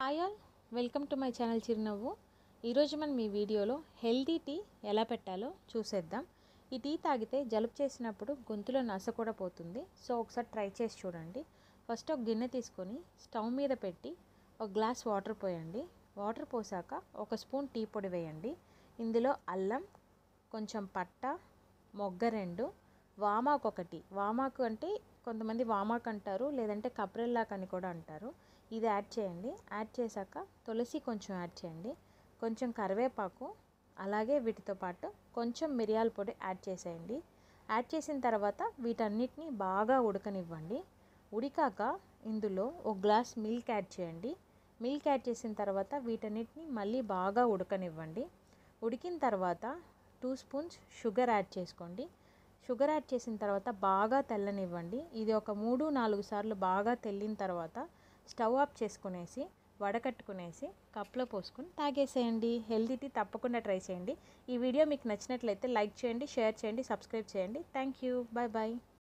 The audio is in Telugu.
hi all welcome to my channel చిరునవ్వు ఈరోజు మనం ఈ వీడియోలో హెల్దీ టీ ఎలా పెట్టాలో చూసేద్దాం ఈ టీ తాగితే జలుబు చేసినప్పుడు గొంతులో నస కూడా పోతుంది సో ఒకసారి ట్రై చేసి చూడండి ఫస్ట్ ఒక గిన్నె తీసుకొని స్టవ్ మీద పెట్టి ఒక గ్లాస్ వాటర్ పోయండి వాటర్ పోసాక ఒక స్పూన్ టీ పొడి వేయండి ఇందులో అల్లం కొంచెం పట్ట మొగ్గ రెండు వామాకు ఒకటి వామాకు అంటే కొంతమంది వామాకు అంటారు లేదంటే కప్రెల్లాక్ అని కూడా అంటారు ఇది యాడ్ చేయండి యాడ్ చేశాక తులసి కొంచెం యాడ్ చేయండి కొంచెం కరివేపాకు అలాగే వీటితో పాటు కొంచెం మిరియాల పొడి యాడ్ చేసేయండి యాడ్ చేసిన తర్వాత వీటన్నిటిని బాగా ఉడకనివ్వండి ఉడికాక ఇందులో ఒక గ్లాస్ మిల్క్ యాడ్ చేయండి మిల్క్ యాడ్ చేసిన తర్వాత వీటన్నిటిని మళ్ళీ బాగా ఉడకనివ్వండి ఉడికిన తర్వాత టూ స్పూన్స్ షుగర్ యాడ్ చేసుకోండి షుగర్ యాడ్ చేసిన తర్వాత బాగా తెల్లనివ్వండి ఇది ఒక మూడు నాలుగు సార్లు బాగా తెల్లిన తర్వాత స్టవ్ ఆఫ్ చేసుకునేసి వడకట్టుకునేసి కప్లో పోసుకొని తాగేసేయండి హెల్తీ టీ తప్పకుండా ట్రై చేయండి ఈ వీడియో మీకు నచ్చినట్లయితే లైక్ చేయండి షేర్ చేయండి సబ్స్క్రైబ్ చేయండి థ్యాంక్ యూ బాయ్ బాయ్